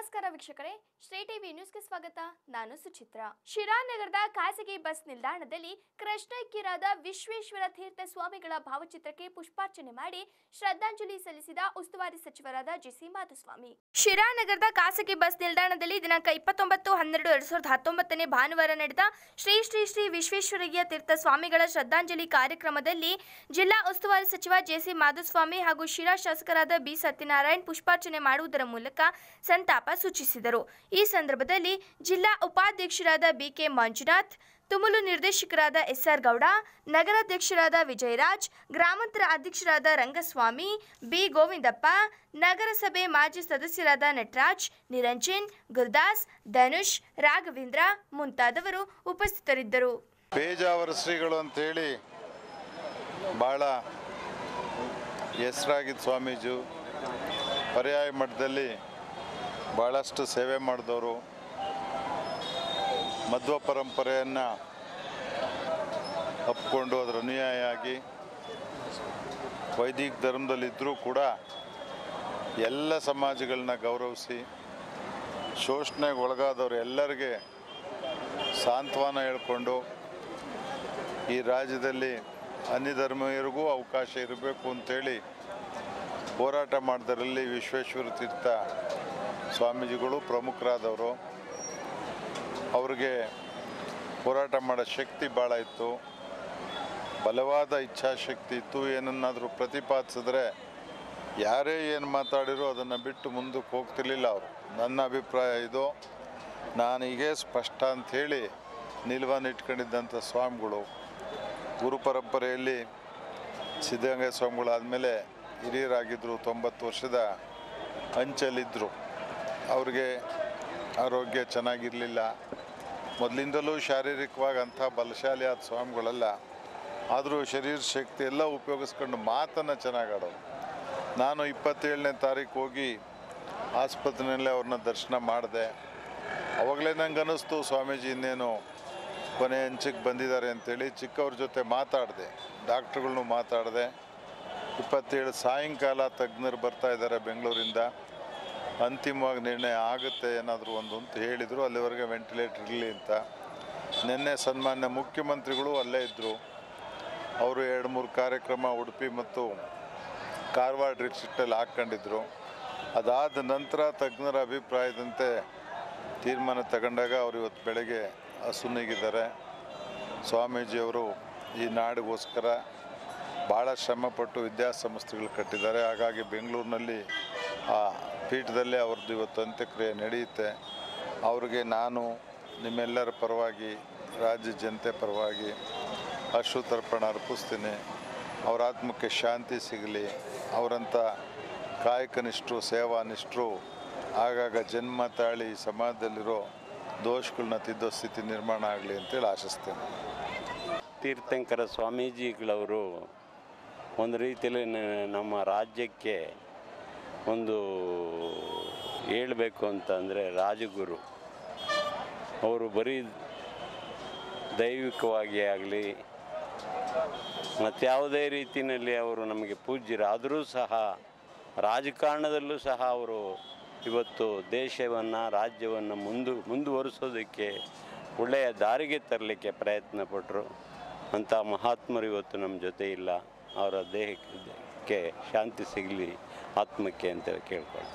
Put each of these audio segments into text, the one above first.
ನಮಸ್ಕಾರ ವೀಕ್ಷಕರೇ ಶ್ರೀ ಟಿವಿ ನ್ಯೂಸ್ಗೆ ಸ್ವಾಗತ ನಾನು ಸುಚಿತ್ರ ಶಿರಾನಗರದ ಖಾಸಗಿ ಬಸ್ ನಿಲ್ದಾಣದಲ್ಲಿ ಕೃಷ್ಣೈಕ್ಯರಾದ ವಿಶ್ವೇಶ್ವರ ತೀರ್ಥ ಸ್ವಾಮಿಗಳ ಭಾವಚಿತ್ರಕ್ಕೆ ಪುಷ್ಪಾರ್ಚನೆ ಮಾಡಿ ಶ್ರದ್ಧಾಂಜಲಿ ಸಲ್ಲಿಸಿದ ಉಸ್ತುವಾರಿ ಸಚಿವರಾದ ಜಿಸಿ ಮಾಧುಸ್ವಾಮಿ ಶಿರಾನಗರದ ಖಾಸಗಿ ಬಸ್ ನಿಲ್ದಾಣದಲ್ಲಿ ದಿನಾಂಕ ಇಪ್ಪತ್ತೊಂಬತ್ತು ಹನ್ನೆರಡು ಎರಡ್ ಸಾವಿರದ ಹತ್ತೊಂಬತ್ತನೇ ಭಾನುವಾರ ನಡೆದ ಶ್ರೀ ಶ್ರೀ ಶ್ರೀ ವಿಶ್ವೇಶ್ವರಯ್ಯ ತೀರ್ಥ ಸ್ವಾಮಿಗಳ ಶ್ರದ್ಧಾಂಜಲಿ ಕಾರ್ಯಕ್ರಮದಲ್ಲಿ ಜಿಲ್ಲಾ ಉಸ್ತುವಾರಿ ಸಚಿವ ಜೆಸಿ ಮಾಧುಸ್ವಾಮಿ ಹಾಗೂ ಶಿರಾ ಶಾಸಕರಾದ ಬಿ ಸತ್ಯನಾರಾಯಣ್ ಪುಷ್ಪಾರ್ಚನೆ ಮಾಡುವುದರ ಮೂಲಕ ಸಂತಾಪ ಸೂಚಿಸಿದರು ಈ ಸಂದರ್ಭದಲ್ಲಿ ಜಿಲ್ಲಾ ಉಪಾಧ್ಯಕ್ಷರಾದ ಬಿಕೆ ಮಂಜುನಾಥ್ ತುಮುಲು ನಿರ್ದೇಶಕರಾದ ಎಸ್ಆರ್ ಗೌಡ ನಗರಾಧ್ಯಕ್ಷರಾದ ವಿಜಯರಾಜ್ ಗ್ರಾಮಾಂತರ ಅಧ್ಯಕ್ಷರಾದ ರಂಗಸ್ವಾಮಿ ಬಿ ಗೋವಿಂದಪ್ಪ ನಗರಸಭೆ ಮಾಜಿ ಸದಸ್ಯರಾದ ನಟರಾಜ್ ನಿರಂಜನ್ ಗುರುದಾಸ್ ಧನುಷ್ ರಾಘವೇಂದ್ರ ಮುಂತಾದವರು ಉಪಸ್ಥಿತರಿದ್ದರು ಪೇಜಾವರ ಶ್ರೀಗಳು ಅಂತೇಳಿ ಭಾಳ ಹೆಸರಾಗಿದ್ದ ಸ್ವಾಮೀಜು ಪರ್ಯಾಯ ಮಠದಲ್ಲಿ ಭಾಳಷ್ಟು ಸೇವೆ ಮಾಡಿದವರು ಮಧ್ವ ಪರಂಪರೆಯನ್ನು ಒಪ್ಕೊಂಡು ಅದರ ಅನುಯಾಯಿಯಾಗಿ ವೈದಿಕ ಧರ್ಮದಲ್ಲಿದ್ದರೂ ಕೂಡ ಎಲ್ಲ ಸಮಾಜಗಳನ್ನ ಗೌರವಿಸಿ ಶೋಷಣೆಗೆ ಒಳಗಾದವರು ಎಲ್ಲರಿಗೆ ಸಾಂತ್ವನ ಹೇಳ್ಕೊಂಡು ಈ ರಾಜ್ಯದಲ್ಲಿ ಅನ್ಯ ಧರ್ಮೀಯರಿಗೂ ಅವಕಾಶ ಇರಬೇಕು ಅಂತೇಳಿ ಹೋರಾಟ ಮಾಡಿದರಲ್ಲಿ ವಿಶ್ವೇಶ್ವರ ತೀರ್ಥ ಸ್ವಾಮೀಜಿಗಳು ಪ್ರಮುಖರಾದವರು ಅವ್ರಿಗೆ ಹೋರಾಟ ಮಾಡೋ ಶಕ್ತಿ ಭಾಳ ಇತ್ತು ಬಲವಾದ ಇಚ್ಛಾಶಕ್ತಿ ಇತ್ತು ಏನನ್ನಾದರೂ ಪ್ರತಿಪಾದಿಸಿದ್ರೆ ಯಾರೇ ಏನು ಮಾತಾಡಿರೋ ಅದನ್ನು ಬಿಟ್ಟು ಮುಂದಕ್ಕೆ ಹೋಗ್ತಿರ್ಲಿಲ್ಲ ಅವರು ನನ್ನ ಅಭಿಪ್ರಾಯ ಇದು ನಾನು ಹೀಗೆ ಸ್ಪಷ್ಟ ಅಂಥೇಳಿ ನಿಲುವನ್ನು ಇಟ್ಕೊಂಡಿದ್ದಂಥ ಸ್ವಾಮಿಗಳು ಗುರು ಪರಂಪರೆಯಲ್ಲಿ ಸಿದ್ಧಗಂಗಾ ಸ್ವಾಮಿಗಳಾದಮೇಲೆ ಹಿರಿಯರಾಗಿದ್ದರು ತೊಂಬತ್ತು ವರ್ಷದ ಅಂಚಲಿದ್ದರು ಅವ್ರಿಗೆ ಆರೋಗ್ಯ ಚೆನ್ನಾಗಿರಲಿಲ್ಲ ಮೊದಲಿಂದಲೂ ಶಾರೀರಿಕವಾಗಿ ಅಂಥ ಬಲಶಾಲಿ ಆದ ಸ್ವಾಮಿಗಳಲ್ಲ ಆದರೂ ಶರೀರ ಶಕ್ತಿ ಎಲ್ಲ ಉಪಯೋಗಿಸ್ಕೊಂಡು ಮಾತನ್ನು ಚೆನ್ನಾಗಿ ಆಡೋರು ನಾನು ಇಪ್ಪತ್ತೇಳನೇ ತಾರೀಕು ಹೋಗಿ ಆಸ್ಪತ್ರೆಯಲ್ಲೇ ಅವ್ರನ್ನ ದರ್ಶನ ಮಾಡಿದೆ ಅವಾಗಲೇ ನಂಗೆ ಅನ್ನಿಸ್ತು ಸ್ವಾಮೀಜಿ ಇನ್ನೇನು ಕೊನೆ ಹಂಚಕ್ಕೆ ಬಂದಿದ್ದಾರೆ ಅಂತೇಳಿ ಚಿಕ್ಕವ್ರ ಜೊತೆ ಮಾತಾಡಿದೆ ಡಾಕ್ಟ್ರುಗಳ್ನು ಮಾತಾಡಿದೆ ಇಪ್ಪತ್ತೇಳು ಸಾಯಂಕಾಲ ತಜ್ಞರು ಬರ್ತಾ ಇದ್ದಾರೆ ಬೆಂಗಳೂರಿಂದ ಅಂತಿಮವಾಗಿ ನಿರ್ಣಯ ಆಗುತ್ತೆ ಏನಾದರೂ ಒಂದು ಅಂತ ಹೇಳಿದರು ಅಲ್ಲಿವರೆಗೆ ವೆಂಟಿಲೇಟರ್ ಇರಲಿ ಅಂತ ನಿನ್ನೆ ಸನ್ಮಾನ್ಯ ಮುಖ್ಯಮಂತ್ರಿಗಳು ಅಲ್ಲೇ ಇದ್ದರು ಅವರು ಎರಡು ಮೂರು ಕಾರ್ಯಕ್ರಮ ಉಡುಪಿ ಮತ್ತು ಕಾರವಾರ ಡಿಸ್ಟ್ರಿಕ್ಟಲ್ಲಿ ಹಾಕ್ಕೊಂಡಿದ್ರು ಅದಾದ ನಂತರ ತಜ್ಞರ ಅಭಿಪ್ರಾಯದಂತೆ ತೀರ್ಮಾನ ತಗೊಂಡಾಗ ಅವರು ಇವತ್ತು ಬೆಳಗ್ಗೆ ಅಸುನೀಗಿದ್ದಾರೆ ಸ್ವಾಮೀಜಿಯವರು ಈ ನಾಡಿಗೋಸ್ಕರ ಭಾಳ ಶ್ರಮಪಟ್ಟು ವಿದ್ಯಾಸಂಸ್ಥೆಗಳು ಕಟ್ಟಿದ್ದಾರೆ ಹಾಗಾಗಿ ಬೆಂಗಳೂರಿನಲ್ಲಿ ಆ ಪೀಠದಲ್ಲೇ ಅವ್ರದ್ದು ಇವತ್ತು ಅಂತ್ಯಕ್ರಿಯೆ ನಡೆಯುತ್ತೆ ಅವ್ರಿಗೆ ನಾನು ನಿಮ್ಮೆಲ್ಲರ ಪರವಾಗಿ ರಾಜ್ಯ ಜನತೆ ಪರವಾಗಿ ಅಶ್ರುತರ್ಪಣ ಅರ್ಪಿಸ್ತೀನಿ ಅವರ ಆತ್ಮಕ್ಕೆ ಶಾಂತಿ ಸಿಗಲಿ ಅವರಂಥ ಕಾಯಕನಿಷ್ಠರು ಸೇವಾನಿಷ್ಠರು ಆಗಾಗ ಜನ್ಮ ತಾಳಿ ಸಮಾಜದಲ್ಲಿರೋ ದೋಷಗಳನ್ನ ತಿದ್ದೋ ಸ್ಥಿತಿ ನಿರ್ಮಾಣ ಆಗಲಿ ಅಂತೇಳಿ ಆಶಿಸ್ತೇನೆ ತೀರ್ಥಂಕರ ಸ್ವಾಮೀಜಿಗಳವರು ಒಂದು ರೀತಿಯಲ್ಲಿ ನ- ನಮ್ಮ ರಾಜ್ಯಕ್ಕೆ ಒಂದು ಹೇಳಬೇಕು ಅಂತಂದರೆ ರಾಜಗುರು ಅವರು ಬರೀ ದೈವಿಕವಾಗಿ ಆಗಲಿ ಮತ್ಯಾವುದೇ ರೀತಿಯಲ್ಲಿ ಅವರು ನಮಗೆ ಪೂಜ್ಯರಾದರೂ ಸಹ ರಾಜಕಾರಣದಲ್ಲೂ ಸಹ ಅವರು ಇವತ್ತು ದೇಶವನ್ನು ರಾಜ್ಯವನ್ನು ಮುಂದು ಮುಂದುವರಿಸೋದಕ್ಕೆ ಒಳ್ಳೆಯ ದಾರಿಗೆ ತರಲಿಕ್ಕೆ ಪ್ರಯತ್ನ ಪಟ್ಟರು ಅಂಥ ಮಹಾತ್ಮರು ಇವತ್ತು ನಮ್ಮ ಜೊತೆ ಇಲ್ಲ ಅವರ ದೇಹಕ್ಕೆ ಶಾಂತಿ ಸಿಗಲಿ ಆತ್ಮಕ್ಕೆ ಅಂತ ಕೇಳ್ಕೊಳ್ತೀನಿ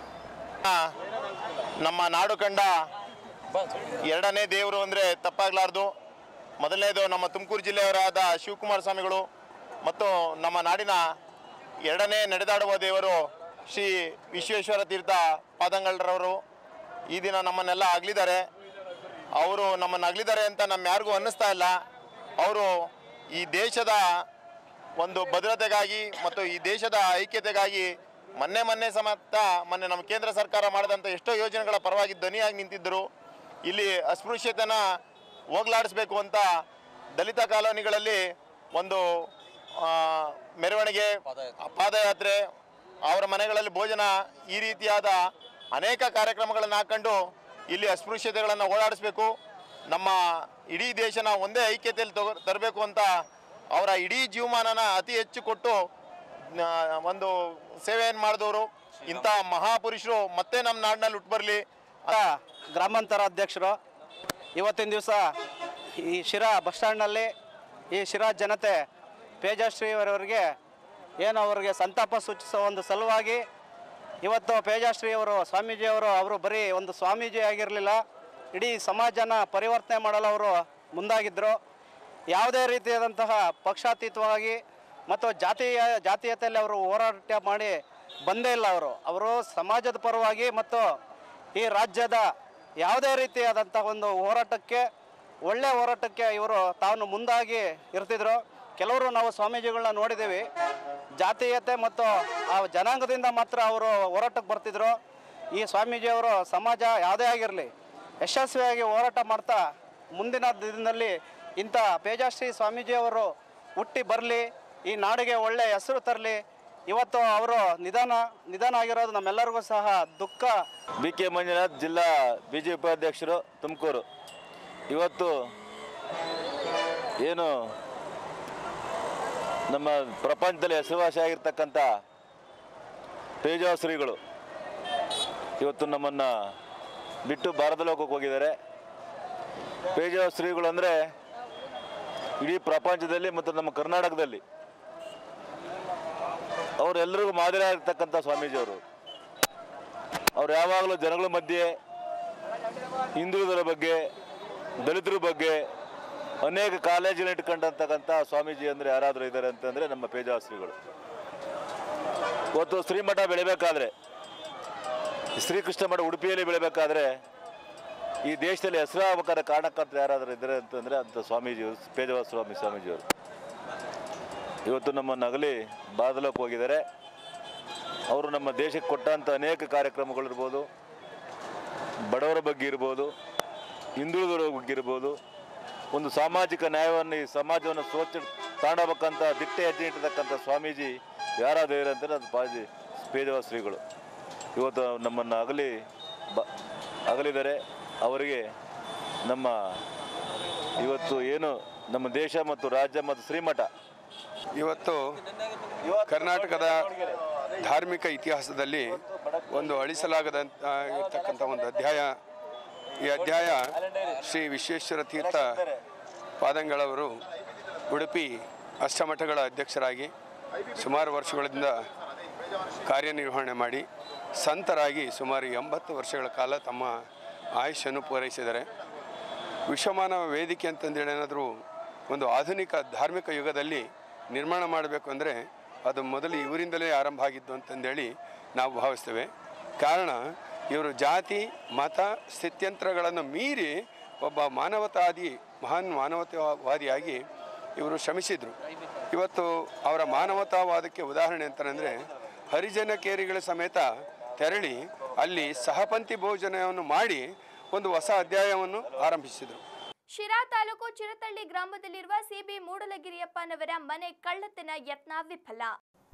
ನಮ್ಮ ನಾಡು ಕಂಡ ಎರಡನೇ ದೇವರು ಅಂದರೆ ತಪ್ಪಾಗಲಾರ್ದು ಮೊದಲನೇದು ನಮ್ಮ ತುಮಕೂರು ಜಿಲ್ಲೆಯವರಾದ ಶಿವಕುಮಾರ ಸ್ವಾಮಿಗಳು ಮತ್ತು ನಮ್ಮ ನಾಡಿನ ಎರಡನೇ ನಡೆದಾಡುವ ದೇವರು ಶ್ರೀ ವಿಶ್ವೇಶ್ವರ ತೀರ್ಥ ಪಾದಂಗಳರವರು ಈ ದಿನ ನಮ್ಮನ್ನೆಲ್ಲ ಅಗಲಿದ್ದಾರೆ ಅವರು ನಮ್ಮನ್ನು ಅಗಲಿದ್ದಾರೆ ಅಂತ ನಮ್ಮ ಯಾರಿಗೂ ಅನ್ನಿಸ್ತಾ ಇಲ್ಲ ಅವರು ಈ ದೇಶದ ಒಂದು ಭದ್ರತೆಗಾಗಿ ಮತ್ತು ಈ ದೇಶದ ಐಕ್ಯತೆಗಾಗಿ ಮೊನ್ನೆ ಮೊನ್ನೆ ಸಮೇತ ಮೊನ್ನೆ ನಮ್ಮ ಕೇಂದ್ರ ಸರ್ಕಾರ ಮಾಡಿದಂಥ ಎಷ್ಟೋ ಯೋಜನೆಗಳ ಪರವಾಗಿ ಧ್ವನಿಯಾಗಿ ನಿಂತಿದ್ದರು ಇಲ್ಲಿ ಅಸ್ಪೃಶ್ಯತೆನ ಹೋಗ್ಲಾಡಿಸ್ಬೇಕು ಅಂತ ದಲಿತ ಕಾಲೋನಿಗಳಲ್ಲಿ ಒಂದು ಆ, ಮೆರವಣಿಗೆ ಪಾದಯಾತ್ರೆ ಅವರ ಮನೆಗಳಲ್ಲಿ ಭೋಜನ ಈ ರೀತಿಯಾದ ಅನೇಕ ಕಾರ್ಯಕ್ರಮಗಳನ್ನು ಹಾಕೊಂಡು ಇಲ್ಲಿ ಅಸ್ಪೃಶ್ಯತೆಗಳನ್ನು ಓಡಾಡಿಸ್ಬೇಕು ನಮ್ಮ ಇಡೀ ದೇಶನ ಒಂದೇ ಐಕ್ಯತೆಯಲ್ಲಿ ತಗೋ ತರಬೇಕು ಅಂತ ಅವರ ಇಡೀ ಜೀವಮಾನನ ಅತಿ ಹೆಚ್ಚು ಕೊಟ್ಟು ಆ, ಒಂದು ಸೇವೆಯನ್ನು ಮಾಡಿದವರು ಇಂಥ ಮಹಾಪುರುಷರು ಮತ್ತೆ ನಮ್ಮ ನಾಡಿನಲ್ಲಿ ಹುಟ್ಟು ಬರಲಿ ಗ್ರಾಮಾಂತರ ಅಧ್ಯಕ್ಷರು ಇವತ್ತಿನ ದಿವಸ ಈ ಶಿರಾ ಬಸ್ ಸ್ಟ್ಯಾಂಡ್ನಲ್ಲಿ ಈ ಶಿರಾ ಜನತೆ ಪೇಜಶ್ರೀ ಅವರವರಿಗೆ ಏನು ಅವರಿಗೆ ಸಂತಾಪ ಸೂಚಿಸೋ ಒಂದು ಸಲುವಾಗಿ ಇವತ್ತು ಪೇಜಾಶ್ರೀ ಅವರು ಸ್ವಾಮೀಜಿಯವರು ಅವರು ಬರೀ ಒಂದು ಸ್ವಾಮೀಜಿ ಆಗಿರಲಿಲ್ಲ ಇಡೀ ಸಮಾಜನ ಪರಿವರ್ತನೆ ಮಾಡಲು ಅವರು ಮುಂದಾಗಿದ್ದರು ಯಾವುದೇ ರೀತಿಯಾದಂತಹ ಪಕ್ಷಾತೀತವಾಗಿ ಮತ್ತು ಜಾತೀಯ ಜಾತೀಯತೆಯಲ್ಲಿ ಅವರು ಹೋರಾಟ ಮಾಡಿ ಬಂದೇ ಇಲ್ಲ ಅವರು ಅವರು ಸಮಾಜದ ಪರವಾಗಿ ಮತ್ತು ಈ ರಾಜ್ಯದ ಯಾವುದೇ ರೀತಿಯಾದಂಥ ಒಂದು ಹೋರಾಟಕ್ಕೆ ಒಳ್ಳೆ ಹೋರಾಟಕ್ಕೆ ಇವರು ತಾನು ಮುಂದಾಗಿ ಇರ್ತಿದ್ರು ಕೆಲವರು ನಾವು ಸ್ವಾಮೀಜಿಗಳನ್ನ ನೋಡಿದ್ದೀವಿ ಜಾತೀಯತೆ ಮತ್ತು ಆ ಜನಾಂಗದಿಂದ ಮಾತ್ರ ಅವರು ಹೋರಾಟಕ್ಕೆ ಬರ್ತಿದ್ರು ಈ ಸ್ವಾಮೀಜಿಯವರು ಸಮಾಜ ಯಾವುದೇ ಆಗಿರಲಿ ಯಶಸ್ವಿಯಾಗಿ ಹೋರಾಟ ಮಾಡ್ತಾ ಮುಂದಿನ ದಿನದಲ್ಲಿ ಇಂಥ ಪೇಜಾಶ್ರೀ ಸ್ವಾಮೀಜಿಯವರು ಹುಟ್ಟಿ ಬರಲಿ ಈ ನಾಡಿಗೆ ಒಳ್ಳೆಯ ಹೆಸರು ತರಲಿ ಇವತ್ತು ಅವರು ನಿಧಾನ ನಿಧಾನ ಆಗಿರೋದು ನಮ್ಮೆಲ್ಲರಿಗೂ ಸಹ ದುಃಖ ಬಿ ಕೆ ಮಂಜುನಾಥ್ ಜಿಲ್ಲಾ ಬಿ ಜೆ ಪಿ ಉಪಾಧ್ಯಕ್ಷರು ತುಮಕೂರು ಇವತ್ತು ಏನು ನಮ್ಮ ಪ್ರಪಂಚದಲ್ಲಿ ಹೆಸರುವಾಸಿಯಾಗಿರ್ತಕ್ಕಂಥ ತೇಜಸ್ವಿಗಳು ಇವತ್ತು ನಮ್ಮನ್ನು ಬಿಟ್ಟು ಭಾರತ ಲೋಕಕ್ಕೆ ಹೋಗಿದ್ದಾರೆ ತೇಜಸ್ವಿಗಳು ಅಂದರೆ ಇಡೀ ಪ್ರಪಂಚದಲ್ಲಿ ಮತ್ತು ನಮ್ಮ ಕರ್ನಾಟಕದಲ್ಲಿ ಅವರೆಲ್ಲರಿಗೂ ಮಾದರಿ ಆಗಿರ್ತಕ್ಕಂಥ ಸ್ವಾಮೀಜಿಯವರು ಅವ್ರು ಯಾವಾಗಲೂ ಜನಗಳ ಮಧ್ಯೆ ಹಿಂದುಳಿದರ ಬಗ್ಗೆ ದಲಿತರ ಬಗ್ಗೆ ಅನೇಕ ಕಾಲೇಜಲ್ಲಿ ಇಟ್ಕೊಂಡಂತಕ್ಕಂಥ ಸ್ವಾಮೀಜಿ ಅಂದರೆ ಯಾರಾದರೂ ಇದ್ದಾರೆ ಅಂತಂದರೆ ನಮ್ಮ ಪೇಜಾಶ್ರೀಗಳು ಇವತ್ತು ಶ್ರೀಮಠ ಬೆಳಿಬೇಕಾದ್ರೆ ಶ್ರೀಕೃಷ್ಣ ಮಠ ಉಡುಪಿಯಲ್ಲಿ ಬೆಳಿಬೇಕಾದ್ರೆ ಈ ದೇಶದಲ್ಲಿ ಹೆಸರಾಗಬೇಕಾದ ಕಾರಣಕರ್ತರು ಯಾರಾದರೂ ಇದ್ದಾರೆ ಅಂತಂದರೆ ಅಂಥ ಸ್ವಾಮೀಜಿಯವರು ಪೇಜವ ಸ್ವಾಮಿ ಸ್ವಾಮೀಜಿಯವರು ಇವತ್ತು ನಮ್ಮನ್ನು ಅಗಲಿ ಬಾದಲಕ್ಕೆ ಹೋಗಿದ್ದಾರೆ ಅವರು ನಮ್ಮ ದೇಶಕ್ಕೆ ಕೊಟ್ಟಂಥ ಅನೇಕ ಕಾರ್ಯಕ್ರಮಗಳಿರ್ಬೋದು ಬಡವರ ಬಗ್ಗೆ ಇರ್ಬೋದು ಹಿಂದುಳಿದವರ ಬಗ್ಗೆ ಇರ್ಬೋದು ಒಂದು ಸಾಮಾಜಿಕ ನ್ಯಾಯವನ್ನು ಈ ಸಮಾಜವನ್ನು ಸ್ವಚ್ಛ ತಾಂಡಬೇಕಂತ ದಿಟ್ಟೆ ಹೆಜ್ಜೆ ಇಟ್ಟಿರ್ತಕ್ಕಂಥ ಸ್ವಾಮೀಜಿ ಯಾರಾದರೂ ಇರಂತಾರೆ ಅದು ಪಾಜಿ ಪೇಜವ ಶ್ರೀಗಳು ಇವತ್ತು ನಮ್ಮನ್ನು ಅಗಲಿ ಬ ಅಗಲಿದ್ದಾರೆ ಅವರಿಗೆ ನಮ್ಮ ಇವತ್ತು ಏನು ನಮ್ಮ ದೇಶ ಮತ್ತು ರಾಜ್ಯ ಮತ್ತು ಶ್ರೀಮಠ ಇವತ್ತು ಕರ್ನಾಟಕದ ಧಾರ್ಮಿಕ ಇತಿಹಾಸದಲ್ಲಿ ಒಂದು ಅಳಿಸಲಾಗದಂತ ಇರ್ತಕ್ಕಂಥ ಒಂದು ಅಧ್ಯಾಯ ಈ ಅಧ್ಯಾಯ ಶ್ರೀ ವಿಶ್ವೇಶ್ವರ ತೀರ್ಥ ಪಾದಂಗಳವರು ಉಡುಪಿ ಅಷ್ಟಮಠಗಳ ಅಧ್ಯಕ್ಷರಾಗಿ ಸುಮಾರು ವರ್ಷಗಳಿಂದ ಕಾರ್ಯನಿರ್ವಹಣೆ ಮಾಡಿ ಸಂತರಾಗಿ ಸುಮಾರು ಎಂಬತ್ತು ವರ್ಷಗಳ ಕಾಲ ತಮ್ಮ ಆಯುಷ್ಯನ್ನು ಪೂರೈಸಿದ್ದಾರೆ ವಿಶ್ವಮಾನವ ವೇದಿಕೆ ಅಂತಂದೇಳಿ ಏನಾದರೂ ಒಂದು ಆಧುನಿಕ ಧಾರ್ಮಿಕ ಯುಗದಲ್ಲಿ ನಿರ್ಮಾಣ ಮಾಡಬೇಕು ಅಂದರೆ ಅದು ಮೊದಲು ಇವರಿಂದಲೇ ಆರಂಭ ಆಗಿದ್ದು ಅಂತಂದೇಳಿ ನಾವು ಭಾವಿಸ್ತೇವೆ ಕಾರಣ ಇವರು ಜಾತಿ ಮತ ಸ್ಥಿತ್ಯಂತರಗಳನ್ನು ಮೀರಿ ಒಬ್ಬ ಮಾನವತಾದಿ ಮಹಾನ್ ಮಾನವತಾವಾದಿಯಾಗಿ ಇವರು ಶ್ರಮಿಸಿದರು ಇವತ್ತು ಅವರ ಮಾನವತಾವಾದಕ್ಕೆ ಉದಾಹರಣೆ ಅಂತಂದರೆ ಹರಿಜನ ಕೇರಿಗಳ ಸಮೇತ ತೆರಳಿ ಅಲ್ಲಿ ಸಹಪಂಥಿ ಭೋಜನವನ್ನು ಮಾಡಿ ಒಂದು ಹೊಸ ಅಧ್ಯಾಯವನ್ನು ಆರಂಭಿಸಿದರು ಶಿರಾ ತಾಲೂಕು ಚಿರತಳ್ಳಿ ಗ್ರಾಮದಲ್ಲಿರುವ ಸಿಬಿ ಮೂಡಲಗಿರಿಯಪ್ಪನವರ ಮನೆ ಕಳ್ಳತನ ಯತ್ನ ವಿಫಲ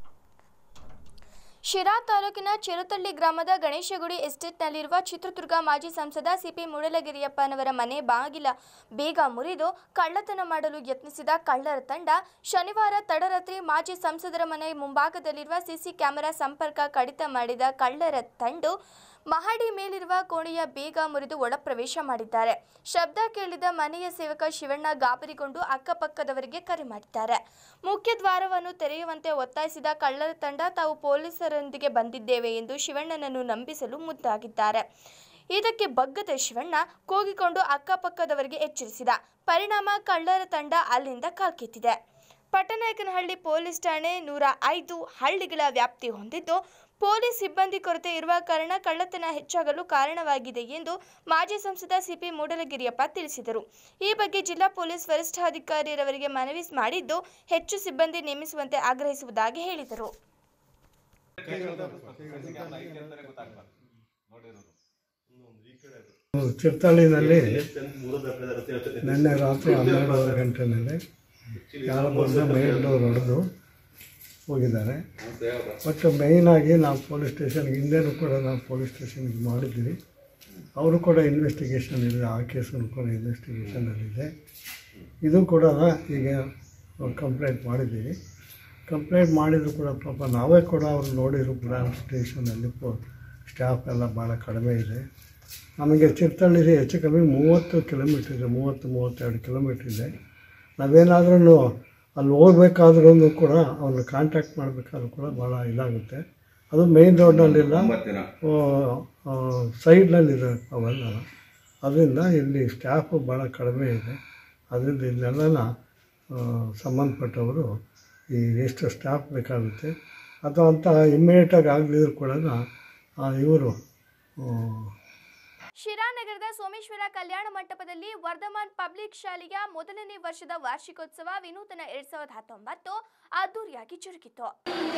ಶಿರಾ ತಾಲೂಕಿನ ಚಿರತಳ್ಳಿ ಗ್ರಾಮದ ಗಣೇಶಗುಡಿ ಎಸ್ಟೇಟ್ನಲ್ಲಿರುವ ಚಿತ್ರದುರ್ಗ ಮಾಜಿ ಸಂಸದ ಸಿಪಿ ಮೂಡಲಗಿರಿಯಪ್ಪನವರ ಮನೆ ಬಾಗಿಲ ಬೇಗ ಮುರಿದು ಕಳ್ಳತನ ಮಾಡಲು ಯತ್ನಿಸಿದ ಕಳ್ಳರ ತಂಡ ಶನಿವಾರ ತಡರಾತ್ರಿ ಮಾಜಿ ಸಂಸದರ ಮನೆ ಮುಂಭಾಗದಲ್ಲಿರುವ ಸಿಸಿ ಕ್ಯಾಮೆರಾ ಸಂಪರ್ಕ ಕಡಿತ ಮಾಡಿದ ಕಳ್ಳರ ತಂಡು ಮಹಡಿ ಮೇಲಿರುವ ಕೋಣೆಯ ಬೇಗ ಮುರಿದು ಒಳಪ್ರವೇಶ ಮಾಡಿದ್ದಾರೆ ಶಬ್ದ ಕೇಳಿದ ಮನೆಯ ಸೇವಕ ಶಿವಣ್ಣ ಗಾಬರಿಗೊಂಡು ಅಕ್ಕಪಕ್ಕದವರಿಗೆ ಕರೆ ಮಾಡಿದ್ದಾರೆ ಮುಖ್ಯ ದ್ವಾರವನ್ನು ತೆರೆಯುವಂತೆ ಒತ್ತಾಯಿಸಿದ ಕಳ್ಳರ ತಂಡ ತಾವು ಪೊಲೀಸರೊಂದಿಗೆ ಬಂದಿದ್ದೇವೆ ಎಂದು ಶಿವಣ್ಣನನ್ನು ನಂಬಿಸಲು ಮುದ್ದಾಗಿದ್ದಾರೆ ಇದಕ್ಕೆ ಬಗ್ಗದ ಶಿವಣ್ಣ ಕೂಗಿಕೊಂಡು ಅಕ್ಕಪಕ್ಕದವರಿಗೆ ಎಚ್ಚರಿಸಿದ ಪರಿಣಾಮ ಕಳ್ಳರ ತಂಡ ಅಲ್ಲಿಂದ ಕಾಲ್ಕಿತ್ತಿದೆ ಪಟ್ಟನಾಯಕನಹಳ್ಳಿ ಪೊಲೀಸ್ ಠಾಣೆ ನೂರ ಐದು ಹಳ್ಳಿಗಳ ವ್ಯಾಪ್ತಿ ಹೊಂದಿದ್ದು ಪೊಲೀಸ್ ಸಿಬ್ಬಂದಿ ಕೊರತೆ ಇರುವ ಕಾರಣ ಕಳ್ಳತನ ಹೆಚ್ಚಾಗಲು ಕಾರಣವಾಗಿದೆ ಎಂದು ಮಾಜಿ ಸಂಸದ ಸಿಪಿ ಮೂಡಲಗಿರಿಯಪ್ಪ ತಿಳಿಸಿದರು ಈ ಬಗ್ಗೆ ಜಿಲ್ಲಾ ಪೊಲೀಸ್ ವರಿಷ್ಠಾಧಿಕಾರಿಯವರಿಗೆ ಮನವಿ ಮಾಡಿದ್ದು ಹೆಚ್ಚು ಸಿಬ್ಬಂದಿ ನೇಮಿಸುವಂತೆ ಆಗ್ರಹಿಸುವುದಾಗಿ ಹೇಳಿದರು ಚಿರ್ತಳ್ಳಿನಲ್ಲಿ ನಿನ್ನೆ ರಾತ್ರಿ ಹನ್ನೆರಡೂವರೆ ಗಂಟೆನಲ್ಲಿ ಯಾರೋ ಬಂದು ಮೇನ್ ಡೋರ್ ಹೊಡೆದು ಹೋಗಿದ್ದಾರೆ ಬಟ್ ಮೇಯ್ನಾಗಿ ನಾವು ಪೊಲೀಸ್ ಸ್ಟೇಷನ್ಗೆ ಹಿಂದೆನೂ ಕೂಡ ನಾವು ಪೊಲೀಸ್ ಸ್ಟೇಷನ್ಗೆ ಮಾಡಿದ್ವಿ ಅವರು ಕೂಡ ಇನ್ವೆಸ್ಟಿಗೇಷನ್ ಇದೆ ಆ ಕೇಸನ್ನು ಕೂಡ ಇನ್ವೆಸ್ಟಿಗೇಷನಲ್ಲಿದೆ ಇದು ಕೂಡ ಈಗ ಕಂಪ್ಲೇಂಟ್ ಮಾಡಿದ್ದೀವಿ ಕಂಪ್ಲೇಂಟ್ ಮಾಡಿದ್ರು ಕೂಡ ಪಾಪ ನಾವೇ ಕೂಡ ಅವ್ರು ನೋಡಿದ್ರು ಕೂಡ ಸ್ಟೇಷನಲ್ಲಿ ಸ್ಟಾಫ್ ಎಲ್ಲ ಭಾಳ ಕಡಿಮೆ ಇದೆ ನಮಗೆ ಚಿರ್ತಳ್ಳಿಗೆ ಹೆಚ್ಚು ಕಮ್ಮಿ ಮೂವತ್ತು ಕಿಲೋಮೀಟ್ರ್ ಇದೆ ಮೂವತ್ತು ಮೂವತ್ತೆರಡು ಕಿಲೋಮೀಟ್ರ್ ಇದೆ ನಾವೇನಾದ್ರೂ ಅಲ್ಲಿ ಹೋಗ್ಬೇಕಾದ್ರೂ ಕೂಡ ಅವ್ರನ್ನ ಕಾಂಟ್ಯಾಕ್ಟ್ ಮಾಡಬೇಕಾದ್ರೂ ಕೂಡ ಭಾಳ ಇದಾಗುತ್ತೆ ಅದು ಮೇಯ್ನ್ ರೋಡ್ನಲ್ಲಿಲ್ಲ ಸೈಡ್ನಲ್ಲಿದೆ ಅವೆಲ್ಲ ಅದರಿಂದ ಇಲ್ಲಿ ಸ್ಟಾಫು ಭಾಳ ಕಡಿಮೆ ಇದೆ ಅದರಿಂದ ಇಲ್ಲೆಲ್ಲ ಸಂಬಂಧಪಟ್ಟವರು ಈ ಎಷ್ಟು ಸ್ಟಾಫ್ ಬೇಕಾಗುತ್ತೆ ಅಥವಾ ಅಂತ ಇಮ್ಮಿಡಿಯೇಟಾಗಿ ಆಗದಿದ್ರು ಕೂಡ ಇವರು ಶಿರಾನಗರದ ಸೋಮೇಶ್ವರ ಕಲ್ಯಾಣ ಮಂಟಪದಲ್ಲಿ ವರ್ಧಮಾನ್ ಪಬ್ಲಿಕ್ ಶಾಲೆಯ ಮೊದಲನೇ ವರ್ಷದ ವಾರ್ಷಿಕೋತ್ಸವ ವಿನೂತನ ಎರಡ್ ಸಾವಿರದ ಹತ್ತೊಂಬತ್ತು ಅದ್ದೂರಿಯಾಗಿ ಜರುಗಿತು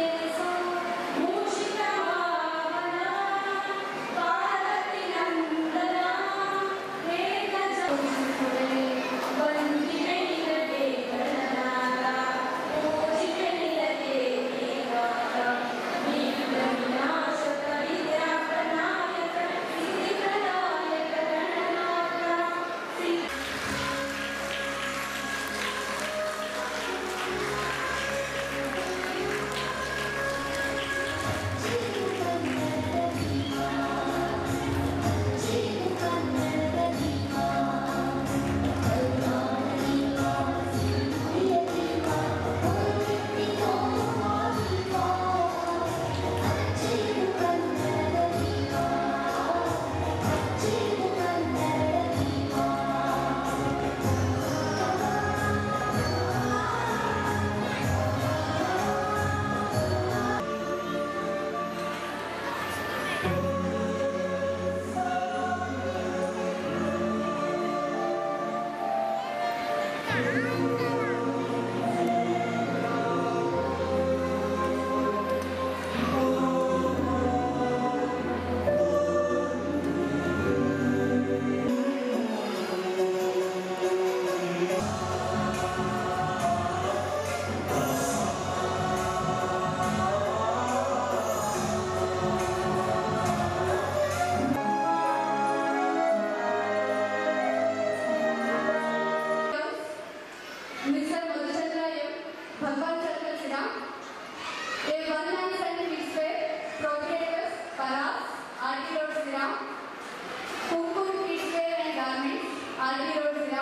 Mr. Madhuchandra M. Bhagwan Circle Sira. A one-man friend kidswear, proprietors, Paras, RT Road Sira. Kumkum Kidswear and Garments, RT Road Sira.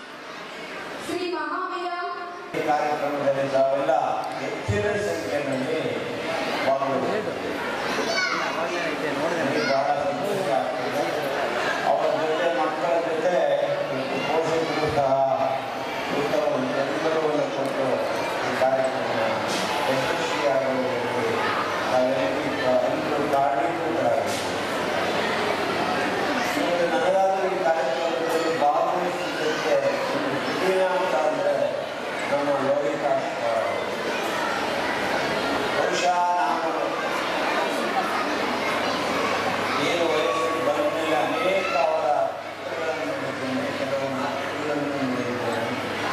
Sri Mahavira ಈ ಕಾರ್ಯಕ್ರಮದಲ್ಲಿ ತಾವೆಲ್ಲ ಹೆಚ್ಚಿನ ಸಂಖ್ಯೆಯಲ್ಲಿ ಭಾಗವಹಿಸಿದ್ದೀರಿ. ನನಗೆ ಬಹಳ ಸಂತೋಷ ಆಗ್ತಿದೆ. ಅವರ ಜೊತೆ ಮಕ್ಕಳ ಜೊತೆ ಪೋಷಕರು ಸಹ ಉತ್ತಮ ಬೆಂಬಲವನ್ನು ಕೊಟ್ಟು ಈ ಕಾರ್ಯಕ್ರಮ ಯಶಸ್ವಿಯಾಗುವುದಕ್ಕೆ ನಾವೆಲ್ಲರೂ ಎಲ್ಲರೂ ಕಾರಣೀಭೂತರಾಗಿದ್ದೀವಿ. ಇವತ್ತು ನನಗಾದರೂ ಈ ಕಾರ್ಯಕ್ರಮದಲ್ಲಿ ಭಾಗವಹಿಸಿದ್ದಕ್ಕೆ ಒಂದು ವಿಜಯ ಅಂತ ಅಂದರೆ ನಮ್ಮ ಲೋಹಿತ ಬಹುಶಃ ನಾನು ಏನು ವಯಸ್ಸಿಗೆ ಬಂದ ಮೇಲೆ ಅನೇಕ ಅವರ ಚಿತ್ರಗಳನ್ನು ನೋಡಿದ್ದೇನೆ ಕೆಲವು ನಾಟಕಗಳನ್ನು ನೋಡಿದ್ದೇನೆ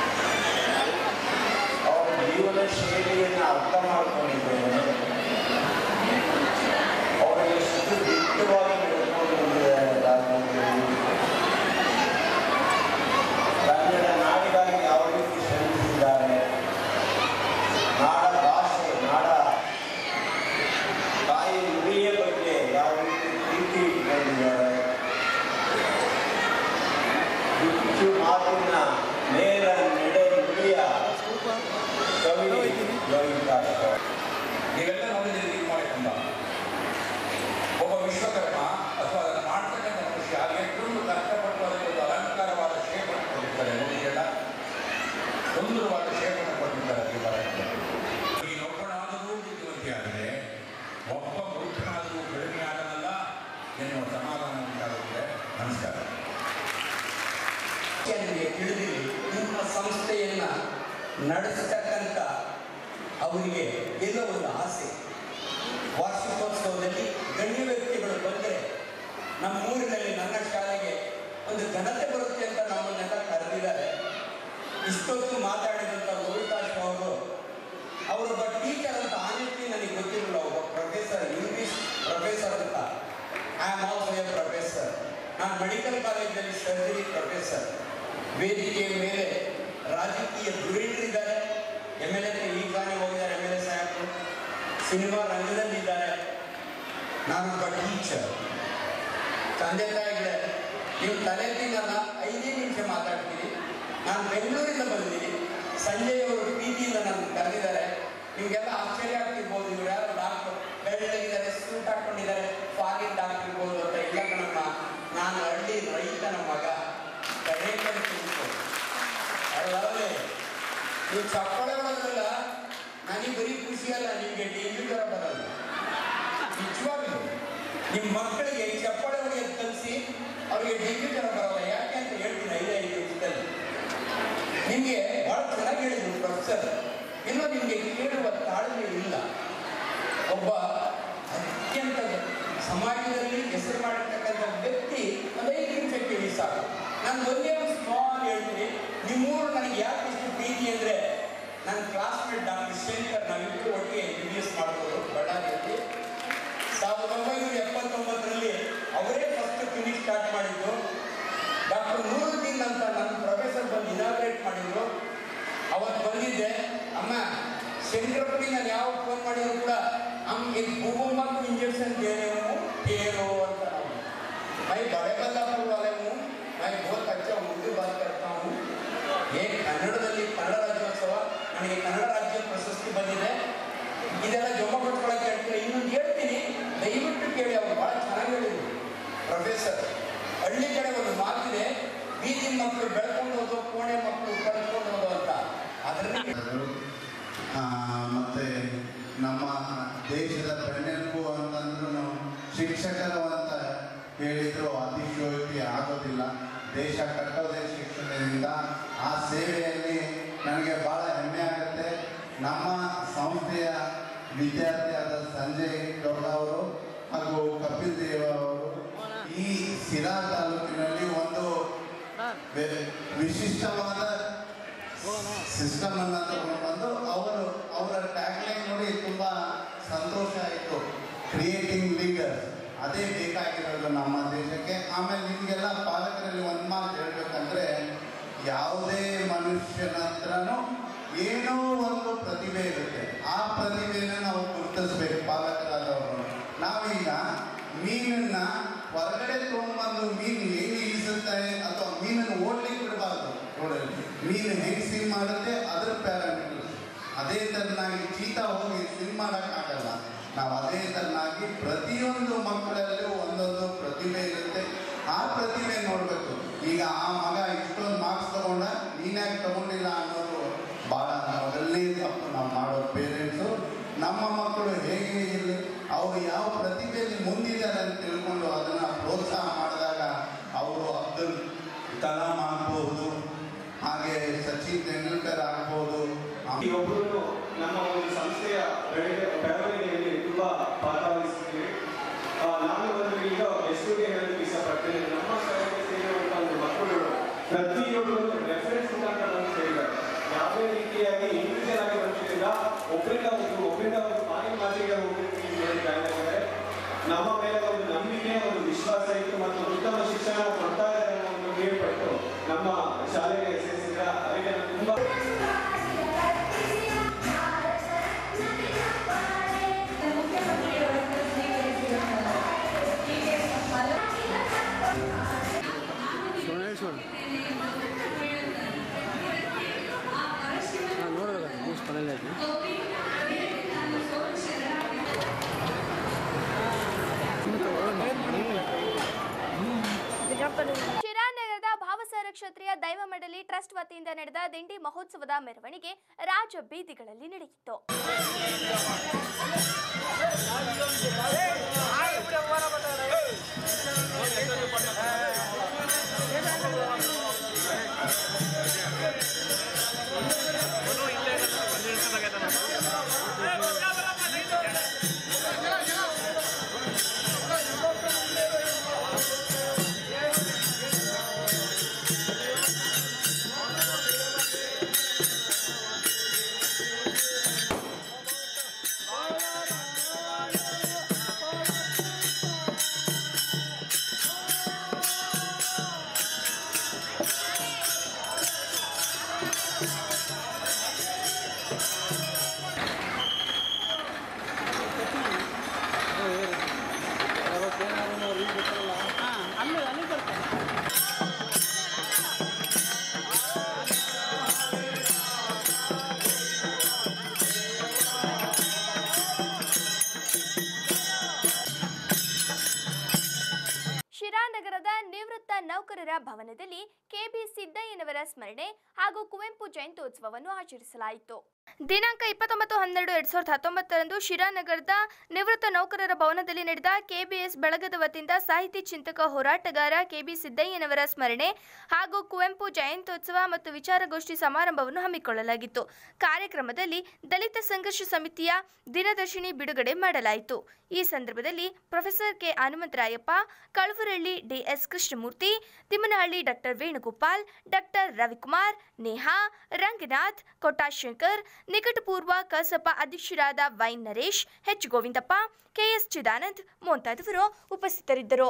ಅವರ ಜೀವನ ಶೈಲಿಯನ್ನು ಅರ್ಥ ಮಾಡಿಕೊಂಡಿದ್ದೇನೆ ಅವರು ಎಷ್ಟು ದಿಟ್ಟವಾಗಿ ನಡ್ಕೊಂಡು ಬಂದಿದ್ದಾರೆ ರಾಜಕೀಯದಲ್ಲಿ ಕನ್ನಡ ನಾಡಿಗಾಗಿ ಯಾವ ರೀತಿ ಶ್ರಮಿಸಿದ್ದಾರೆ ನಾಡ ಭಾಷೆ ನಾಡ ತಾಯಿ ನುಡಿಯ ಬಗ್ಗೆ ಯಾವ ರೀತಿ ಪ್ರೀತಿ ಇಟ್ಕೊಂಡಿದ್ದಾರೆ ಹೆಚ್ಚು ಮಾತಿನ ನೇರ ನಡೆ ನುಡಿಯ ಕವಿ ಲೋಹಿತಾಶ್ವ ನೀವೆಲ್ಲ ನೋಡಿದ್ರೆ ಇದು ಮಾಡಿಕೊಂಡ ಒಬ್ಬ ವಿಶ್ವಕರ್ಮ ಅಥವಾ ಅದನ್ನು ಮಾಡ್ತಕ್ಕಂಥ ಮನುಷ್ಯ ಎಷ್ಟೊಂದು ಕಷ್ಟಪಟ್ಟು ಅದಕ್ಕೆ ಒಂದು ಅಲಂಕಾರವಾದ ಶೇಪನ್ನು ಕೊಟ್ಟಿರ್ತಾರೆ ನೋಡಿದೆಲ್ಲ ಸುಂದರವಾದ ಶೇಪನ್ನು ಕೊಟ್ಟಿರ್ತಾರೆ ದೇವಾಲಯಕ್ಕೆ ನೀನೊಬ್ಬನಾದರೂ ಬುದ್ಧಿವಂತಿಯಾದರೆ ಒಬ್ಬ ವೃದ್ಧನಾದರೂ ಕಡಿಮೆ ಆಗಲ್ಲ ಎನ್ನುವ ಸಮಾಧಾನ ಉಂಟಾಗುತ್ತೆ ನಮಸ್ಕಾರ ನಿಮಗೆ ತಿಳಿದಿರಿ ನಿಮ್ಮ ಸಂಸ್ಥೆಯನ್ನ ನಡೆಸತಕ್ಕಂಥ ಅವರಿಗೆ ಎಲ್ಲೋ ಒಂದು ಆಸೆ ವಾರ್ಷಿಕೋತ್ಸವದಲ್ಲಿ ಗಣ್ಯ ವ್ಯಕ್ತಿಗಳು ಬಂದರೆ ನಮ್ಮ ಊರಿನಲ್ಲಿ ನನ್ನ ಶಾಲೆಗೆ ಒಂದು ಘನತೆ ಬರುತ್ತೆ ಅಂತ ನಮ್ಮನ್ನೆಲ್ಲ ಕರೆದಿದ್ದಾರೆ ಇಷ್ಟೊತ್ತು ಮಾತಾಡಿದಂಥ ಲೋಹಿತಾಶ್ ಅವರು ಅವರೊಬ್ಬ ಟೀಚರ್ ಅಂತ ಆನೆಸ್ಟ್ಲಿ ನನಗೆ ಗೊತ್ತಿರಲಿಲ್ಲ ಒಬ್ಬ ಪ್ರೊಫೆಸರ್ ಇಂಗ್ಲಿಷ್ ಪ್ರೊಫೆಸರ್ ಅಂತ I am also a professor ನಾನು ಮೆಡಿಕಲ್ ಕಾಲೇಜಲ್ಲಿ ಸರ್ಜರಿ ಪ್ರೊಫೆಸರ್ ವೇದಿಕೆಯ ಮೇಲೆ ರಾಜಕೀಯ ಧುರೀಣರಿದ್ದಾರೆ ಎಮ್ ಎಲ್ ಎ ಈಗ ತಾನೇ ಹೋಗಿದ್ದಾರೆ ಎಮ್ ಎಲ್ ಎ ಸಿನಿಮಾ ರಂಗದಲ್ಲಿದ್ದಾರೆ ನಾನೊಬ್ಬ ಟೀಚರ್ ತಂದೆ ತಾಯಿಗಳೇ ನೀವು ತಲೆ ತಿನ್ನಲ್ಲ ಐದೇ ನಿಮಿಷ ಮಾತಾಡ್ತೀನಿ ನಾನು ಬೆಂಗಳೂರಿಂದ ಬಂದಿದ್ದೀನಿ ಸಂಜೆಯವರು ಪ್ರೀತಿಯಿಂದ ನನ್ನ ಕರೆದಿದ್ದಾರೆ ನಿಮಗೆಲ್ಲ ಆಶ್ಚರ್ಯ ಆಗ್ತಿರ್ಬೋದು ಇವ್ರು ಯಾರು ಡಾಕ್ಟರ್ ಬೆಳ್ಳಗಿದ್ದಾರೆ ಸೂಟ್ ಹಾಕೊಂಡಿದ್ದಾರೆ ಫಾರಿನ್ ಡಾಕ್ಟರ್ ಇರ್ಬೋದು ಅಂತ ಇಲ್ಲ ಕಣಮ್ಮ ನಾನು ಹಳ್ಳಿ ರೈತನ ಮಗ ಕಡೆ ಕಡೆ ತಿಳ್ಕೊಂಡು ಅಲ್ಲವೇ ನೀವು ಚಪ್ಪಾಳೆ ಹೊಡೋದ್ರಲ್ಲ ನನಗೆ ಬರೀ ಖುಷಿ ಅಲ್ಲ ನಿಮಗೆ ಡೆಂಗ್ಯೂ ಜ್ವರ ಬರಲ್ಲ ನಿಜವಾಗ್ಲೂ ನಿಮ್ಮ ಮಕ್ಕಳಿಗೆ ಚಪ್ಪಾಳೆ ಹೊಡೆಯೋದು ಕಲಿಸಿ ಅವರಿಗೆ ಡೆಂಗ್ಯೂ ಜ್ವರ ಬರಲ್ಲ ಯಾಕೆ ಅಂತ ಹೇಳ್ತೀನಿ ಐದು ಐದು ನಿಮಿಷದಲ್ಲಿ ನಿಮಗೆ ಬಹಳ ಚೆನ್ನಾಗಿ ಹೇಳಿದ್ರು ಪ್ರೊಫೆಸರ್ ಇನ್ನೂ ನಿಮಗೆ ಕೇಳುವ ತಾಳ್ಮೆ ಇಲ್ಲ ಒಬ್ಬ ಅತ್ಯಂತ ಸಮಾಜದಲ್ಲಿ ಹೆಸರು ಮಾಡಿರ್ತಕ್ಕಂಥ ವ್ಯಕ್ತಿ ಒಂದು ಐದು ನಿಮಿಷ ಕೇಳಿ ಸಾಕು ನಾನು ಒಂದೇ ಒಂದು ಸ್ಮಾಲ್ ಹೇಳ್ತೀನಿ ನಿಮ್ಮೂರು ನನಗೆ ಯಾಕೆ ಇಷ್ಟು ಪ್ರೀತಿ ಅಂದರೆ ನನ್ನ ಕ್ಲಾಸ್ಮೇಟ್ ಡಾಕ್ಟರ್ ಶಂಕರ್ ನಾವಿಬ್ಬರು ಒಟ್ಟಿಗೆ ಎಂ ಬಿ ಎಸ್ ಮಾಡ್ಬೋದು ಬಳ್ಳಾರಿಯಲ್ಲಿ ಸಾವಿರದ ಒಂಬೈನೂರ ಎಪ್ಪತ್ತೊಂಬತ್ತರಲ್ಲಿ ಅವರೇ ಫಸ್ಟ್ ಕ್ಲಿನಿಕ್ ಸ್ಟಾರ್ಟ್ ಮಾಡಿದ್ದು ಡಾಕ್ಟರ್ ನೂರುದ್ದೀನ್ ಅಂತ ನನ್ನ ಪ್ರೊಫೆಸರ್ ಬಂದು ಇನಾಗ್ರೇಟ್ ಮಾಡಿದ್ರು ಅವತ್ತು ಬಂದಿದ್ದೆ ಅಮ್ಮ ಶಂಕರಪ್ಪನಿಗೆ ನಾನು ಯಾವ ಫೋನ್ ಮಾಡಿದ್ರು ಕೂಡ ನಮ್ಗೆ ಭೂಮಂಬಕ್ಕೂ ಇಂಜೆಕ್ಷನ್ ದೇರೇವು ತೇರೋ ಅಂತ ನಾವು ಮೈ ಬಡೆ ಬದಲಾಪುರ वाले हूँ मैं बहुत अच्छा उर्दू बात करता हूँ ये ಕನ್ನಡದಲ್ಲಿ ಕನ್ನಡ ರಾಜ್ಯೋತ್ಸವ ನನಗೆ ಕನ್ನಡ ರಾಜ್ಯ ಪ್ರಶಸ್ತಿ ಬಂದಿದೆ ಇದೆಲ್ಲ ಜೊಮ್ಮ ಕೊಟ್ಕೊಳಕ್ಕೆ ಹೇಳ್ತೀನಿ ಇನ್ನೊಂದು ಹೇಳ್ತೀನಿ ದಯವಿಟ್ಟು ಕೇಳಿ ಅವ್ರು ಭಾಳ ಚೆನ್ನಾಗಿ ಹೇಳಿದ್ರು ಪ್ರೊಫೆಸರ್ ಹಳ್ಳಿ ಕಡೆ ಒಂದು ಮಾತಿದೆ ಬೀದಿ ಮಕ್ಕಳು ಬೆಳ್ಕೊಂಡು ಹೋದೋ ಕೋಣೆ ಮಕ್ಕಳು ಕಳ್ಕೊಂಡು ಹೋದೋ ಅಂತ ಅದರಲ್ಲಿ ಆ, ಮತ್ತೆ ನಮ್ಮ ದೇಶದ ಬೆನ್ನೆಲುಬು ಅಂತಂದ್ರೂ ಶಿಕ್ಷಕರು ಅಂತ ಹೇಳಿದ್ರು ಅತಿಶಯೋಕ್ತಿ ಆಗೋದಿಲ್ಲ ದೇಶ ಕಟ್ಟೋದೇ ಶಿಕ್ಷಣದಿಂದ ಆ ಸೇವೆಯಲ್ಲಿ ನನಗೆ ಭಾಳ ಹೆಮ್ಮೆ ಆಗುತ್ತೆ ನಮ್ಮ ಸಂಸ್ಥೆಯ ವಿದ್ಯಾರ್ಥಿಯಾದ ಸಂಜಯ್ ಗೌಡ ಅವರು ಹಾಗೂ ಕಪಿಲ್ ದೇವ್ ಅವರು ಈ ಸಿರಾ ತಾಲೂಕಿನಲ್ಲಿ ಒಂದು ವೆ- ವಿಶಿಷ್ಟವಾದ ಸಿಸ್ಟಮ್ ಅನ್ನ ತಗೊಂಡು ಬಂದು ಅವರು ಅವರ ಟ್ಯಾಗ್ಲೈನ್ ನೋಡಿ ತುಂಬಾ ಸಂತೋಷ ಆಯಿತು ಕ್ರಿಯೇಟಿಂಗ್ ಲೀಡರ್ಸ್ ಅದೇ ಬೇಕಾಗಿರೋದು ನಮ್ಮ ದೇಶಕ್ಕೆ ಆಮೇಲೆ ನಿಮಗೆಲ್ಲ ಪಾಲಕರಲ್ಲಿ ಒಂದು ಮಾತು ಹೇಳ್ಬೇಕಂದ್ರೆ ಯಾವುದೇ ಮನುಷ್ಯನ ಹತ್ರನೂ ಏನೋ ಒಂದು ಪ್ರತಿಭೆ ಇರುತ್ತೆ ಆ ಪ್ರತಿಭೆನ ನಾವು ಗುರುತಿಸ್ಬೇಕು ಪಾಲಕರಾದವರು ನಾವೀಗ ಮೀನನ್ನ ಹೊರಗಡೆ ತೊಗೊಂಡ್ಬಂದು ಮೀನು ಹೆಂಗೆ ಈಸುತ್ತೆ ಅಥವಾ ಮೀನನ್ನು ಓಡ್ಲಿಕ್ಕೆ ಬಿಡಬಾರ್ದು ರೋಡಲ್ಲಿ ಮೀನು ಹೆಂಗೆ ಸ್ವಿಮ್ ಮಾಡುತ್ತೆ ಅದ್ರ ಪ್ಯಾರಾಮೀಟರ್ಸ್ ಅದೇ ಥರನಾಗಿ ಚೀತಾ ಹೋಗಿ ಸ್ವಿಮ್ ಮಾಡೋಕ್ಕಾಗಲ್ಲ ನಾವು ಅದೇ ಥರನಾಗಿ ಪ್ರತಿಯೊಂದು ಮಕ್ಕಳಲ್ಲೂ ಒಂದೊಂದು ಪ್ರತಿಭೆ ಇರುತ್ತೆ ಆ ಪ್ರತಿಭೆ ನೋಡಬೇಕು ಈಗ ಆ ಮಗ ಇಷ್ಟೊಂದು ಮಾರ್ಕ್ಸ್ ತಗೊಂಡ ನೀನ್ಯಾಕೆ ತಗೊಂಡಿಲ್ಲ ಅನ್ನೋದು ಭಾಳ ಮೊದಲನೇ ತಪ್ಪು ನಾವು ಮಾಡೋದು ಪೇರೆಂಟ್ಸು ನಮ್ಮ ಮಕ್ಕಳು ಹೇಗೆ ಇರಲಿ ಅವರು ಯಾವ ಪ್ರತಿಭೆಯಲ್ಲಿ ಮುಂದಿದ್ದಾರೆ ಅಂತ ತಿಳ್ಕೊಂಡು ಅದನ್ನು ಪ್ರೋತ್ಸಾಹ ಮಾಡಿದಾಗ ಅವರು ಅಬ್ದುಲ್ ಕಲಾಂ ಆಗ್ಬೋದು ಹಾಗೆ ಸಚಿನ್ ತೆಂಡೂಲ್ಕರ್ ಆಗ್ಬೋದು ಒಬ್ಬರು ನಮ್ಮ ಒಂದು ಸಂಸ್ಥೆಯ ಬೆಳಗ್ಗೆ ಬೆಳವಣಿಗೆಯಲ್ಲಿ ತುಂಬಾ ಭಾಗವಹಿಸ್ತೀವಿ ಆ, ನಾನು ಒಂದು ಈಗ ಹೆಸರಿಗೆ ಹೇಳಲಿಕ್ಕೆ ಇಷ್ಟಪಡ್ತೇನೆ ನಮ್ಮ ಶಾಲೆಗೆ ಸೇರಿರುವಂಥ ಒಂದು ಮಕ್ಕಳು ಪ್ರತಿಯೊಬ್ಬರು ರೆಫರೆನ್ಸ್ ಮುಖಾಂತರ ಬಂದು ಸೇರಿದ್ದಾರೆ ಯಾವುದೇ ರೀತಿಯಾಗಿ ಇಂಡಿವಿಜುವಲ್ ಆಗಿ ಬಂದಿಲ್ಲ ಒಬ್ಬರಿಂದ ಒಂದು ಒಬ್ಬರಿಂದ ಒಂದು ಮಾಹಿತಿ ಮಾತಿಗೆ ಹೋಗ್ತಾರೆ ನಮ್ಮ ಮೇಲೆ ಒಂದು ನಂಬಿಕೆ ಒಂದು ವಿಶ್ವಾಸ ಇತ್ತು ಮತ್ತು ಉತ್ತಮ ಶಿಕ್ಷಣ ಕೊಡ್ತಾ ಇದ್ದಾರೆ ಅನ್ನೋ ಒಂದು ಕೇಳ್ಪಟ್ಟು ನಮ್ಮ ಶಾಲೆಗೆ ಸೇರಿಸಿದ್ರ ಅದಕ್ಕೆ ನಾನು ತುಂಬಾ ಶಿರಾನಗರದ ಭಾವಸಾರ ಕ್ಷತ್ರಿಯ ದೈವ ಮಂಡಳಿ ಟ್ರಸ್ಟ್ ವತಿಯಿಂದ ನಡೆದ ದಿಂಡಿ ಮಹೋತ್ಸವದ ಮೆರವಣಿಗೆ ರಾಜ ಬೀದಿಗಳಲ್ಲಿ ನಡೆಯಿತು ¡Vamos! ನೌಕರರ ಭವನದಲ್ಲಿ ಕೆಬಿ ಸಿದ್ದಯ್ಯನವರ ಸ್ಮರಣೆ ಹಾಗೂ ಕುವೆಂಪು ಜಯಂತ್ಯೋತ್ಸವವನ್ನು ಆಚರಿಸಲಾಯಿತು ದಿನಾಂಕ ಇಪ್ಪತ್ತೊಂಬತ್ತು ಹನ್ನೆರಡು ಎರಡ್ ಸಾವಿರದ ಹತ್ತೊಂಬತ್ತರಂದು ಶಿರಾನಗರದ ನಿವೃತ್ತ ನೌಕರರ ಭವನದಲ್ಲಿ ನಡೆದ ಕೆಬಿಎಸ್ ಬಳಗದ ವತಿಯಿಂದ ಸಾಹಿತಿ ಚಿಂತಕ ಹೋರಾಟಗಾರ ಕೆಬಿ ಸಿದ್ದಯ್ಯನವರ ಸ್ಮರಣೆ ಹಾಗೂ ಕುವೆಂಪು ಜಯಂತ್ಯೋತ್ಸವ ಮತ್ತು ವಿಚಾರಗೋಷ್ಠಿ ಸಮಾರಂಭವನ್ನು ಹಮ್ಮಿಕೊಳ್ಳಲಾಗಿತ್ತು ಕಾರ್ಯಕ್ರಮದಲ್ಲಿ ದಲಿತ ಸಂಘರ್ಷ ಸಮಿತಿಯ ದಿನದರ್ಶಿನಿ ಬಿಡುಗಡೆ ಮಾಡಲಾಯಿತು ಈ ಸಂದರ್ಭದಲ್ಲಿ professor K Hanumantharayappa Kalavarahalli DS Krishnamurthy Timmanahalli doctor Venugopal doctor Ravikumar Neha Ranganath Kottashankar ನಿಕಟಪೂರ್ವ ಕಸಪ ಅಧ್ಯಕ್ಷರಾದ Y Naresh H Govindappa KS Chidanand ಮುಂತಾದವರು ಉಪಸ್ಥಿತರಿದ್ದರು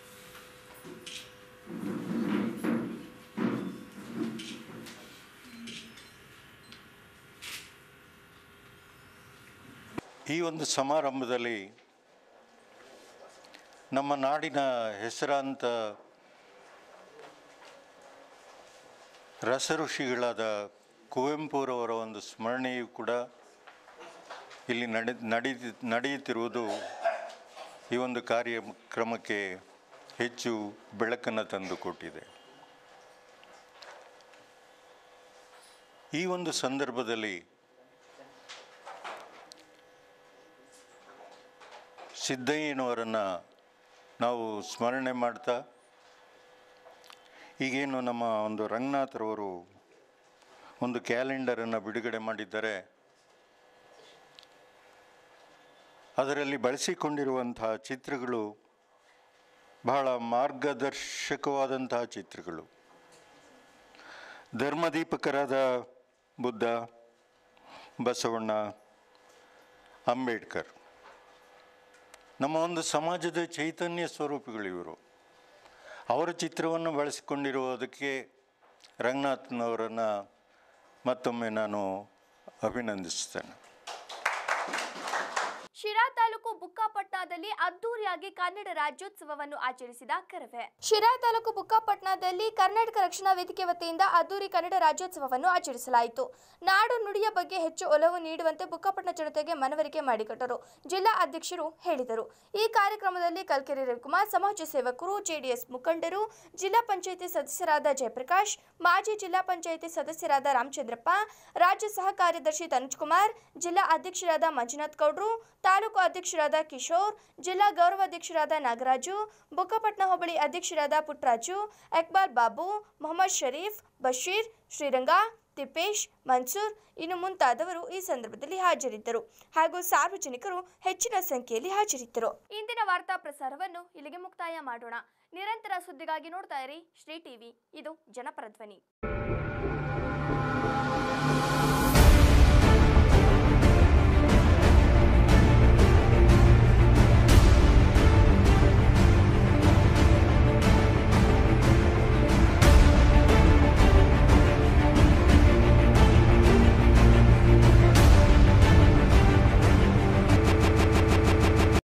ಈ ಒಂದು ಸಮಾರಂಭದಲ್ಲಿ ನಮ್ಮ ನಾಡಿನ ಹೆಸರಾಂತ ರಸಋಷಿಗಳಾದ ಕುವೆಂಪುರವರ ಒಂದು ಸ್ಮರಣೆಯು ಕೂಡ ಇಲ್ಲಿ ನಡೆ ನಡಿ ನಡೆಯುತ್ತಿರುವುದು ಈ ಒಂದು ಕಾರ್ಯಕ್ರಮಕ್ಕೆ ಹೆಚ್ಚು ಬೆಳಕನ್ನು ತಂದುಕೊಟ್ಟಿದೆ ಈ ಒಂದು ಸಂದರ್ಭದಲ್ಲಿ ಸಿದ್ದಯ್ಯನವರನ್ನು ನಾವು ಸ್ಮರಣೆ ಮಾಡ್ತಾ ಈಗೇನು ನಮ್ಮ ಒಂದು ರಂಗನಾಥರವರು ಒಂದು ಕ್ಯಾಲೆಂಡರನ್ನು ಬಿಡುಗಡೆ ಮಾಡಿದ್ದಾರೆ ಅದರಲ್ಲಿ ಬಳಸಿಕೊಂಡಿರುವಂತಹ ಚಿತ್ರಗಳು ಬಹಳ ಮಾರ್ಗದರ್ಶಕವಾದಂತಹ ಚಿತ್ರಗಳು ಧರ್ಮದೀಪಕರಾದ ಬುದ್ಧ ಬಸವಣ್ಣ ಅಂಬೇಡ್ಕರ್ ನಮ್ಮ ಒಂದು ಸಮಾಜದ ಚೈತನ್ಯ ಸ್ವರೂಪಿಗಳು ಇವರು ಅವರ ಚಿತ್ರವನ್ನು ಬಳಸಿಕೊಂಡಿರುವುದಕ್ಕೆ ರಂಗನಾಥ್ನವರನ್ನು ಮತ್ತೊಮ್ಮೆ ನಾನು ಅಭಿನಂದಿಸ್ತೇನೆ ಶಿರಾ ತಾಲೂಕು ಬುಕ್ಕಾಪಟ್ನದಲ್ಲಿ ಅದ್ದೂರಿಯಾಗಿ ಕನ್ನಡ ರಾಜ್ಯೋತ್ಸವವನ್ನು ಆಚರಿಸಿದ ಕರವೇ ಶಿರಾ ತಾಲೂಕು ಬುಕ್ಕಾಪಟ್ನದಲ್ಲಿ ಕರ್ನಾಟಕ ರಕ್ಷಣಾ ವೇದಿಕೆ ವತಿಯಿಂದ ಅದ್ದೂರಿ ಕನ್ನಡ ರಾಜ್ಯೋತ್ಸವವನ್ನು ಆಚರಿಸಲಾಯಿತು ನಾಡು ನುಡಿಯ ಬಗ್ಗೆ ಹೆಚ್ಚು ಒಲವು ನೀಡುವಂತೆ ಬುಕ್ಕಾಪಟ್ನ ಜನತೆಗೆ ಮನವರಿಕೆ ಮಾಡಿಕೊಟ್ಟರು ಜಿಲ್ಲಾ ಅಧ್ಯಕ್ಷರು ಹೇಳಿದರು ಈ ಕಾರ್ಯಕ್ರಮದಲ್ಲಿ ಕಲ್ಕೆರೆ ರವಿಕುಮಾರ್ ಸಮಾಜ ಸೇವಕರು ಜೆಡಿಎಸ್ ಮುಖಂಡರು ಜಿಲ್ಲಾ ಪಂಚಾಯಿತಿ ಸದಸ್ಯರಾದ ಜಯಪ್ರಕಾಶ್ ಮಾಜಿ ಜಿಲ್ಲಾ ಪಂಚಾಯಿತಿ ಸದಸ್ಯರಾದ ರಾಮಚಂದ್ರಪ್ಪ ರಾಜ್ಯ ಸಹ ಕಾರ್ಯದರ್ಶಿ ತನುಜ್ ಕುಮಾರ್ ಜಿಲ್ಲಾ ಅಧ್ಯಕ್ಷರಾದ ಮಂಜುನಾಥ್ ಗೌಡ್ರು ತಾಲೂಕು ಅಧ್ಯಕ್ಷರಾದ ಕಿಶೋರ್ ಜಿಲ್ಲಾ ಗೌರವಾಧ್ಯಕ್ಷರಾದ ನಾಗರಾಜು ಬುಕ್ಕಪಟ್ನ ಹೋಬಳಿ ಅಧ್ಯಕ್ಷರಾದ ಪುಟ್ಟರಾಜು ಇಕ್ಬಾಲ್ ಬಾಬು ಮೊಹಮ್ಮದ್ ಶರೀಫ್ ಬಶೀರ್ ಶ್ರೀರಂಗ ತಿಪ್ಪೇಶ್ ಮನ್ಸೂರ್ ಇನ್ನು ಮುಂತಾದವರು ಈ ಸಂದರ್ಭದಲ್ಲಿ ಹಾಜರಿದ್ದರು ಹಾಗೂ ಸಾರ್ವಜನಿಕರು ಹೆಚ್ಚಿನ ಸಂಖ್ಯೆಯಲ್ಲಿ ಹಾಜರಿದ್ದರು ಇಂದಿನ ವಾರ್ತಾ ಪ್ರಸಾರವನ್ನು ಇಲ್ಲಿಗೆ ಮುಕ್ತಾಯ ಮಾಡೋಣ ನಿರಂತರ ಸುದ್ದಿಗಾಗಿ ನೋಡ್ತಾ ಇರಿ ಶ್ರೀ ಟಿವಿ ಇದು ಜನಪರ ಧ್ವನಿ